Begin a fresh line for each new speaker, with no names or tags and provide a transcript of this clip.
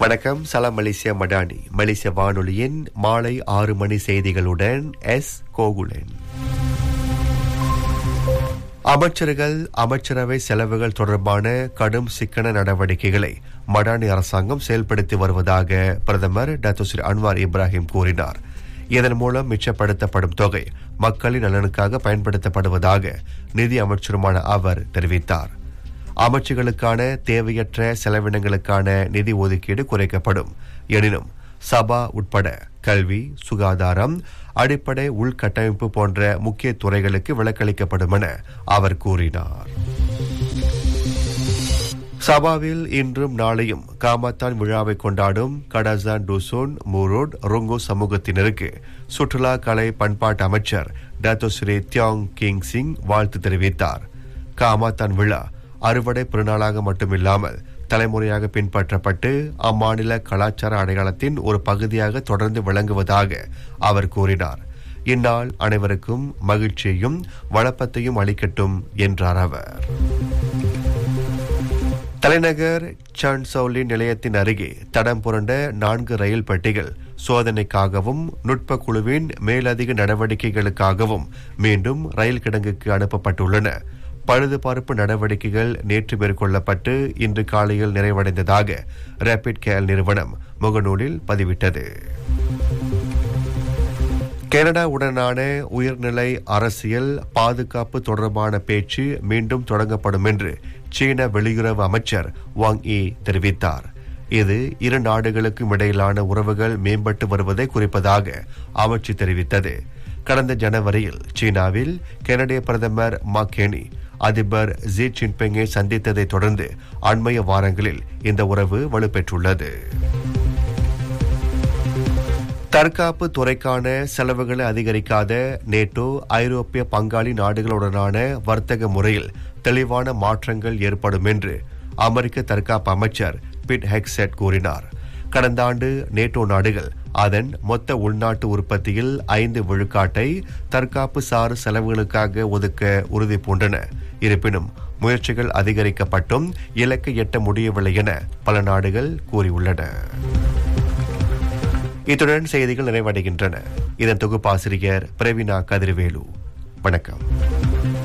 வணக்கம் சலாம் மலேசியா மடானி மலேசிய வானொலியின் மாலை ஆறு மணி செய்திகளுடன் எஸ் கோகுலன் அமைச்சர்கள் அமைச்சரவை செலவுகள் தொடர்பான கடும் சிக்கன நடவடிக்கைகளை மடானி அரசாங்கம் செயல்படுத்தி வருவதாக பிரதமர் டாக்டர் ஸ்ரீ அன்வார் இப்ராஹிம் கூறினார் இதன் மூலம் மிச்சப்படுத்தப்படும் தொகை மக்களின் நலனுக்காக பயன்படுத்தப்படுவதாக நிதி அமைச்சருமான அவர் தெரிவித்தார் அமைச்சுகளுக்கான தேவையற்ற செலவினங்களுக்கான நிதி ஒதுக்கீடு குறைக்கப்படும் எனினும் சபா உட்பட கல்வி சுகாதாரம் அடிப்படை உள்கட்டமைப்பு போன்ற முக்கிய துறைகளுக்கு விலக்களிக்கப்படும் என அவர் கூறினார் சபாவில் இன்றும் நாளையும் காமாத்தான் விழாவை கொண்டாடும் கடசான் டுசோன் மூரோட் ரொங்கோ சமூகத்தினருக்கு சுற்றுலா கலை பண்பாட்டு அமைச்சர் டாத்தோ ஸ்ரீ தியாங் கிங் சிங் வாழ்த்து தெரிவித்தார் காமாத்தான் விழா அறுவடை பெருநாளாக மட்டுமில்லாமல் தலைமுறையாக பின்பற்றப்பட்டு அம்மாநில கலாச்சார அடையாளத்தின் ஒரு பகுதியாக தொடர்ந்து விளங்குவதாக அவர் கூறினார் இந்நாள் அனைவருக்கும் மகிழ்ச்சியையும் வளப்பத்தையும் அளிக்கட்டும் என்றார் அவர் தலைநகர் சான்சௌலி நிலையத்தின் அருகே தடம் புரண்ட நான்கு ரயில் பெட்டிகள் சோதனைக்காகவும் நுட்ப குழுவின் மேலதிக நடவடிக்கைகளுக்காகவும் மீண்டும் ரயில் கிடங்குக்கு அனுப்பப்பட்டுள்ளன பழுதுபார்ப்பு நடவடிக்கைகள் நேற்று மேற்கொள்ளப்பட்டு இன்று காலையில் நிறைவடைந்ததாக ரேபிட் கேர் நிறுவனம் முகநூலில் பதிவிட்டது கனடா உடனான உயர்நிலை அரசியல் பாதுகாப்பு தொடர்பான பேச்சு மீண்டும் தொடங்கப்படும் என்று சீன வெளியுறவு அமைச்சர் வாங் இ தெரிவித்தார் இது இரு நாடுகளுக்கும் இடையிலான உறவுகள் மேம்பட்டு வருவதை குறிப்பதாக அமைச்சு தெரிவித்தது கடந்த ஜனவரியில் சீனாவில் கனடிய பிரதமர் மாக்கேனி அதிபர் ஜி ஜின்பிங்கை சந்தித்ததை தொடர்ந்து அண்மைய வாரங்களில் இந்த உறவு வலுப்பெற்றுள்ளது தற்காப்பு துறைக்கான செலவுகளை அதிகரிக்காத நேட்டோ ஐரோப்பிய பங்காளி நாடுகளுடனான வர்த்தக முறையில் தெளிவான மாற்றங்கள் ஏற்படும் என்று அமெரிக்க தற்காப்பு அமைச்சர் பிட் ஹெக்செட் கூறினார் கடந்த ஆண்டு நேட்டோ நாடுகள் அதன் மொத்த உள்நாட்டு உற்பத்தியில் ஐந்து விழுக்காட்டை தற்காப்பு சார் செலவுகளுக்காக ஒதுக்க உறுதி பூண்டன இருப்பினும் முயற்சிகள் அதிகரிக்கப்பட்டும் இலக்கை எட்ட முடியவில்லை என பல நாடுகள் கூறியுள்ளன இத்துடன் செய்திகள் நிறைவடைகின்றன இதன் தொகுப்பாசிரியர் பிரவீனா கதிர்வேலு வணக்கம்